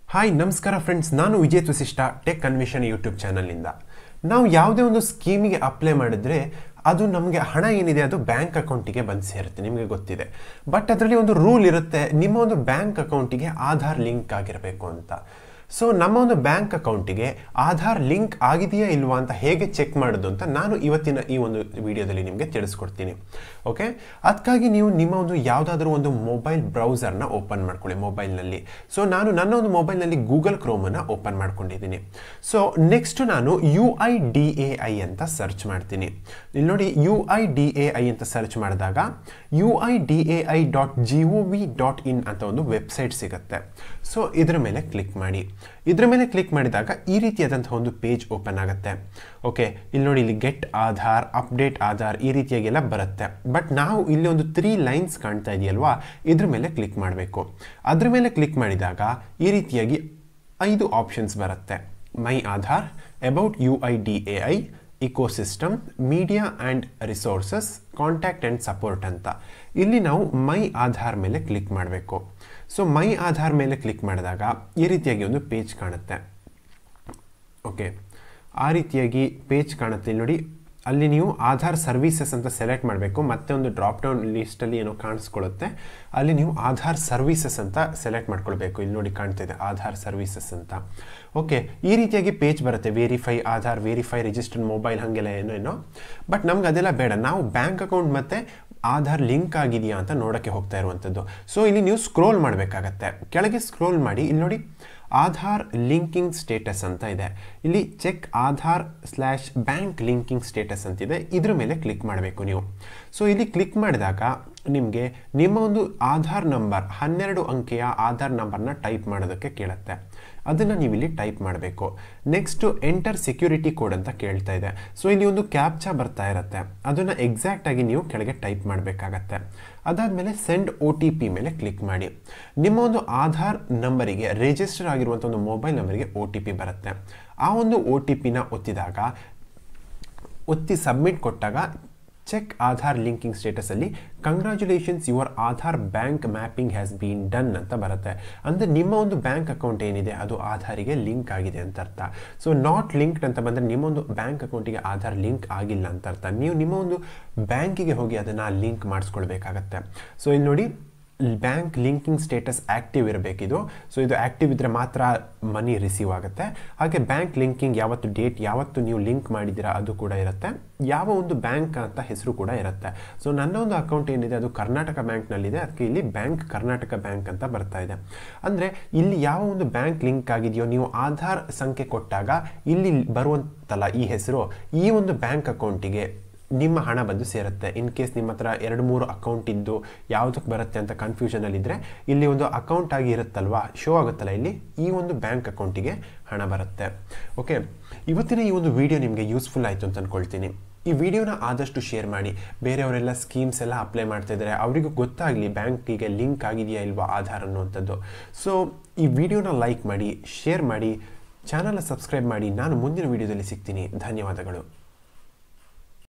hi ನಮಸ್ಕಾರ friends ನಾನು Vijay Vasishtha tech Anveshane YouTube ಚಾನಲ್ನಿಂದ ನಾವು ಯಾವುದೇ ಒಂದು ಸ್ಕೀಮಿಗೆ ಅಪ್ಲೈ ಮಾಡಿದ್ರೆ ಅದು ನಮಗೆ ಹಣ ಏನಿದೆ ಅದು ಬ್ಯಾಂಕ್ ಅಕೌಂಟಿಗೆ ಬಂದು ಸೇರುತ್ತೆ ನಿಮಗೆ ಗೊತ್ತಿದೆ ಬಟ್ ಅದರಲ್ಲಿ ಒಂದು ರೂಲ್ ಇರುತ್ತೆ ನಿಮ್ಮ ಒಂದು ಬ್ಯಾಂಕ್ ಅಕೌಂಟಿಗೆ ಆಧಾರ್ ಲಿಂಕ್ ಆಗಿರಬೇಕು ಅಂತ ಸೊ ನಮ್ಮ ಒಂದು ಬ್ಯಾಂಕ್ ಅಕೌಂಟಿಗೆ ಆಧಾರ್ ಲಿಂಕ್ ಆಗಿದೆಯಾ ಇಲ್ವಾ ಅಂತ ಹೇಗೆ ಚೆಕ್ ಮಾಡೋದು ಅಂತ ನಾನು ಇವತ್ತಿನ ಈ ಒಂದು ವಿಡಿಯೋದಲ್ಲಿ ನಿಮಗೆ ತಿಳಿಸ್ಕೊಡ್ತೀನಿ ಓಕೆ ಅದಕ್ಕಾಗಿ ನೀವು ನಿಮ್ಮ ಒಂದು ಯಾವುದಾದ್ರೂ ಒಂದು ಮೊಬೈಲ್ ಬ್ರೌಸರ್ನ ಓಪನ್ ಮಾಡ್ಕೊಳ್ಳಿ ಮೊಬೈಲ್ನಲ್ಲಿ ಸೊ ನಾನು ನನ್ನ ಒಂದು ಮೊಬೈಲ್ನಲ್ಲಿ ಗೂಗಲ್ ಕ್ರೋಮನ್ನು ಓಪನ್ ಮಾಡ್ಕೊಂಡಿದ್ದೀನಿ ಸೊ ನೆಕ್ಸ್ಟ್ ನಾನು U I D A I ಅಂತ ಸರ್ಚ್ ಮಾಡ್ತೀನಿ ಇಲ್ಲಿ ನೋಡಿ U I D A I ಅಂತ ಸರ್ಚ್ ಮಾಡಿದಾಗ U I D A I dot G O V dot in ಅಂತ ಒಂದು ವೆಬ್ಸೈಟ್ ಸಿಗುತ್ತೆ ಸೊ ಇದರ ಮೇಲೆ ಕ್ಲಿಕ್ ಮಾಡಿ ಇದರ ಮೇಲೆ ಕ್ಲಿಕ್ ಮಾಡಿದಾಗ ಈ ರೀತಿಯಾದಂತಹ ಒಂದು ಪೇಜ್ ಓಪನ್ ಆಗುತ್ತೆ ಓಕೆ ಇಲ್ಲಿ ನೋಡಿ ಇಲ್ಲಿ ಗೆಟ್ ಆಧಾರ್ ಅಪ್ಡೇಟ್ ಆಧಾರ್ ಈ ರೀತಿಯಾಗೆಲ್ಲ ಬರುತ್ತೆ ಬಟ್ ನಾವು ಇಲ್ಲಿ ಒಂದು ತ್ರೀ ಲೈನ್ಸ್ ಕಾಣ್ತಾ ಇದೆಯಲ್ವಾ ಇದ್ರ ಮೇಲೆ ಕ್ಲಿಕ್ ಮಾಡಬೇಕು ಅದ್ರ ಮೇಲೆ ಕ್ಲಿಕ್ ಮಾಡಿದಾಗ ಈ ರೀತಿಯಾಗಿ ಐದು ಆಪ್ಷನ್ಸ್ ಬರುತ್ತೆ my Aadhaar about U I D A I ecosystem media and resources contact and support ಅಂತ ಇಲ್ಲಿ ನಾವು ಮೈ ಆಧಾರ್ ಮೇಲೆ ಕ್ಲಿಕ್ ಮಾಡಬೇಕು ಸೊ ಮೈ ಆಧಾರ್ ಮೇಲೆ ಕ್ಲಿಕ್ ಮಾಡಿದಾಗ ಈ ರೀತಿಯಾಗಿ ಒಂದು ಪೇಜ್ ಕಾಣುತ್ತೆ ಓಕೆ ಆ ರೀತಿಯಾಗಿ ಪೇಜ್ ಕಾಣುತ್ತೆ ಇಲ್ಲಿ ನೋಡಿ ಅಲ್ಲಿ ನೀವು ಆಧಾರ್ ಸರ್ವೀಸಸ್ ಅಂತ ಸೆಲೆಕ್ಟ್ ಮಾಡಬೇಕು ಮತ್ತೆ ಒಂದು ಡ್ರಾಪ್ ಡೌನ್ ಲಿಸ್ಟಲ್ಲಿ ಏನೋ ಕಾಣಿಸ್ಕೊಳ್ಳುತ್ತೆ ಅಲ್ಲಿ ನೀವು ಆಧಾರ್ ಸರ್ವೀಸಸ್ ಅಂತ ಸೆಲೆಕ್ಟ್ ಮಾಡ್ಕೊಳ್ಬೇಕು ಇಲ್ಲಿ ನೋಡಿ ಕಾಣ್ತಿದೆ ಆಧಾರ್ ಸರ್ವೀಸಸ್ ಅಂತ ಓಕೆ ಈ ರೀತಿಯಾಗಿ ಪೇಜ್ ಬರುತ್ತೆ verify Aadhaar verify registered mobile ಹಾಗೆಲ್ಲ ಏನೋ ಏನೋ ಬಟ್ ನಮ್ಗೆ ಅದೆಲ್ಲ ಬೇಡ ನಾವು ಬ್ಯಾಂಕ್ ಅಕೌಂಟ್ ಮತ್ತು ಆಧಾರ್ ಲಿಂಕ್ ಆಗಿದೆಯಾ ಅಂತ ನೋಡೋಕ್ಕೆ ಹೋಗ್ತಾ ಇರುವಂಥದ್ದು ಸೊ ಇಲ್ಲಿ ನೀವು ಸ್ಕ್ರೋಲ್ ಮಾಡಬೇಕಾಗತ್ತೆ ಕೆಳಗೆ ಸ್ಕ್ರೋಲ್ ಮಾಡಿ ಇಲ್ಲಿ ನೋಡಿ ಆಧಾರ್ ಲಿಂಕಿಂಗ್ ಸ್ಟೇಟಸ್ ಅಂತ ಇದೆ ಇಲ್ಲಿ check Aadhaar slash bank linking status ಅಂತಿದೆ ಇದ್ರ ಮೇಲೆ ಕ್ಲಿಕ್ ಮಾಡಬೇಕು ನೀವು ಸೊ ಇಲ್ಲಿ ಕ್ಲಿಕ್ ಮಾಡಿದಾಗ ನಿಮಗೆ ನಿಮ್ಮ ಒಂದು ಆಧಾರ್ ನಂಬರ್ ಹನ್ನೆರಡು ಅಂಕೆಯ ಆಧಾರ್ ನಂಬರ್ನ ಟೈಪ್ ಮಾಡೋದಕ್ಕೆ ಕೇಳುತ್ತೆ ಅದನ್ನು ನೀವು ಇಲ್ಲಿ ಟೈಪ್ ಮಾಡಬೇಕು ನೆಕ್ಸ್ಟು ಎಂಟರ್ ಸೆಕ್ಯೂರಿಟಿ ಕೋಡ್ ಅಂತ ಕೇಳ್ತಾ ಇದೆ ಸೊ ಇಲ್ಲಿ ಒಂದು ಕ್ಯಾಪ್ಚಾ ಬರ್ತಾ ಇರುತ್ತೆ ಅದನ್ನು ಎಕ್ಸಾಕ್ಟಾಗಿ ನೀವು ಕೆಳಗೆ ಟೈಪ್ ಮಾಡಬೇಕಾಗತ್ತೆ ಅದಾದಮೇಲೆ ಸೆಂಡ್ ಒ ಟಿ ಪಿ ಮೇಲೆ ಕ್ಲಿಕ್ ಮಾಡಿ ನಿಮ್ಮ ಒಂದು ಆಧಾರ್ ನಂಬರಿಗೆ ರಿಜಿಸ್ಟರ್ ಆಗಿರುವಂಥ ಒಂದು ಮೊಬೈಲ್ ನಂಬರಿಗೆ ಒ ಟಿ ಪಿ ಬರುತ್ತೆ ಆ ಒಂದು ಒ ಟಿ ಪಿನ ಒತ್ತಿದಾಗ ಒತ್ತಿ ಸಬ್ಮಿಟ್ ಕೊಟ್ಟಾಗ ಚೆಕ್ ಆಧಾರ್ ಲಿಂಕಿಂಗ್ ಸ್ಟೇಟಸಲ್ಲಿ congratulations your Aadhaar bank mapping has been done ಅಂತ ಬರುತ್ತೆ ಅಂದರೆ ನಿಮ್ಮ ಒಂದು ಬ್ಯಾಂಕ್ ಅಕೌಂಟ್ ಏನಿದೆ ಅದು ಆಧಾರಿಗೆ ಲಿಂಕ್ ಆಗಿದೆ ಅಂತ ಅರ್ಥ ಸೊ ನಾಟ್ ಲಿಂಕ್ಡ್ ಅಂತ ಬಂದರೆ ನಿಮ್ಮೊಂದು ಬ್ಯಾಂಕ್ ಅಕೌಂಟಿಗೆ ಆಧಾರ್ ಲಿಂಕ್ ಆಗಿಲ್ಲ ಅಂತ ಅರ್ಥ ನೀವು ನಿಮ್ಮ ಒಂದು ಬ್ಯಾಂಕಿಗೆ ಹೋಗಿ ಅದನ್ನು ಲಿಂಕ್ ಮಾಡಿಸ್ಕೊಳ್ಬೇಕಾಗತ್ತೆ ಸೊ ಇಲ್ಲಿ ನೋಡಿ ಬ್ಯಾಂಕ್ ಲಿಂಕಿಂಗ್ ಸ್ಟೇಟಸ್ ಆ್ಯಕ್ಟಿವ್ ಇರಬೇಕಿದು ಸೊ ಇದು ಆ್ಯಕ್ಟಿವ್ ಇದ್ದರೆ ಮಾತ್ರ ಮನಿ ರಿಸೀವ್ ಆಗುತ್ತೆ ಹಾಗೆ ಬ್ಯಾಂಕ್ ಲಿಂಕಿಂಗ್ ಯಾವತ್ತು ಡೇಟ್ ಯಾವತ್ತು ನೀವು ಲಿಂಕ್ ಮಾಡಿದ್ದೀರಾ ಅದು ಕೂಡ ಇರುತ್ತೆ ಯಾವ ಒಂದು ಬ್ಯಾಂಕ್ ಅಂತ ಹೆಸರು ಕೂಡ ಇರುತ್ತೆ ಸೊ ನನ್ನ ಒಂದು ಅಕೌಂಟ್ ಏನಿದೆ ಅದು ಕರ್ನಾಟಕ ಬ್ಯಾಂಕ್ನಲ್ಲಿದೆ ಅದಕ್ಕೆ ಇಲ್ಲಿ ಬ್ಯಾಂಕ್ ಕರ್ನಾಟಕ ಬ್ಯಾಂಕ್ ಅಂತ ಬರ್ತಾ ಇದೆ ಅಂದರೆ ಇಲ್ಲಿ ಯಾವ ಒಂದು ಬ್ಯಾಂಕ್ ಲಿಂಕ್ ಆಗಿದೆಯೋ ನೀವು ಆಧಾರ್ ಸಂಖ್ಯೆ ಕೊಟ್ಟಾಗ ಇಲ್ಲಿ ಬರುವಂತಲ್ಲ ಈ ಹೆಸರು ಈ ಒಂದು ಬ್ಯಾಂಕ್ ಅಕೌಂಟಿಗೆ ನಿಮ್ಮ ಹಣ ಬಂದು ಸೇರುತ್ತೆ ಇನ್ ಕೇಸ್ ನಿಮ್ಮ ಹತ್ರ ಎರಡು ಮೂರು ಅಕೌಂಟ್ ಇದ್ದು ಯಾವುದಕ್ಕೆ ಬರುತ್ತೆ ಅಂತ ಕನ್ಫ್ಯೂಷನಲ್ಲಿದ್ದರೆ ಇಲ್ಲಿ ಒಂದು ಅಕೌಂಟ್ ಆಗಿ ಇರುತ್ತಲ್ವಾ ಶೋ ಆಗುತ್ತಲ್ಲ ಇಲ್ಲಿ ಈ ಒಂದು ಬ್ಯಾಂಕ್ ಅಕೌಂಟಿಗೆ ಹಣ ಬರುತ್ತೆ ಓಕೆ ಇವತ್ತಿನ ಈ ಒಂದು ವಿಡಿಯೋ ನಿಮಗೆ ಯೂಸ್ಫುಲ್ ಆಯಿತು ಅಂತ ಅಂದ್ಕೊಳ್ತೀನಿ ಈ ವಿಡಿಯೋನ ಆದಷ್ಟು ಶೇರ್ ಮಾಡಿ ಬೇರೆಯವರೆಲ್ಲ ಸ್ಕೀಮ್ಸ್ ಎಲ್ಲ ಅಪ್ಲೈ ಮಾಡ್ತಾ ಇದ್ದಾರೆ ಅವರಿಗೂ ಗೊತ್ತಾಗಲಿ ಬ್ಯಾಂಕಿಗೆ ಲಿಂಕ್ ಆಗಿದೆಯಾ ಇಲ್ವಾ ಆಧಾರ್ ಅನ್ನುವಂಥದ್ದು ಸೊ ಈ ವಿಡಿಯೋನ ಲೈಕ್ ಮಾಡಿ ಶೇರ್ ಮಾಡಿ ಚಾನಲ್ನ ಸಬ್ಸ್ಕ್ರೈಬ್ ಮಾಡಿ ನಾನು ಮುಂದಿನ ವಿಡಿಯೋದಲ್ಲಿ ಸಿಗ್ತೀನಿ ಧನ್ಯವಾದಗಳು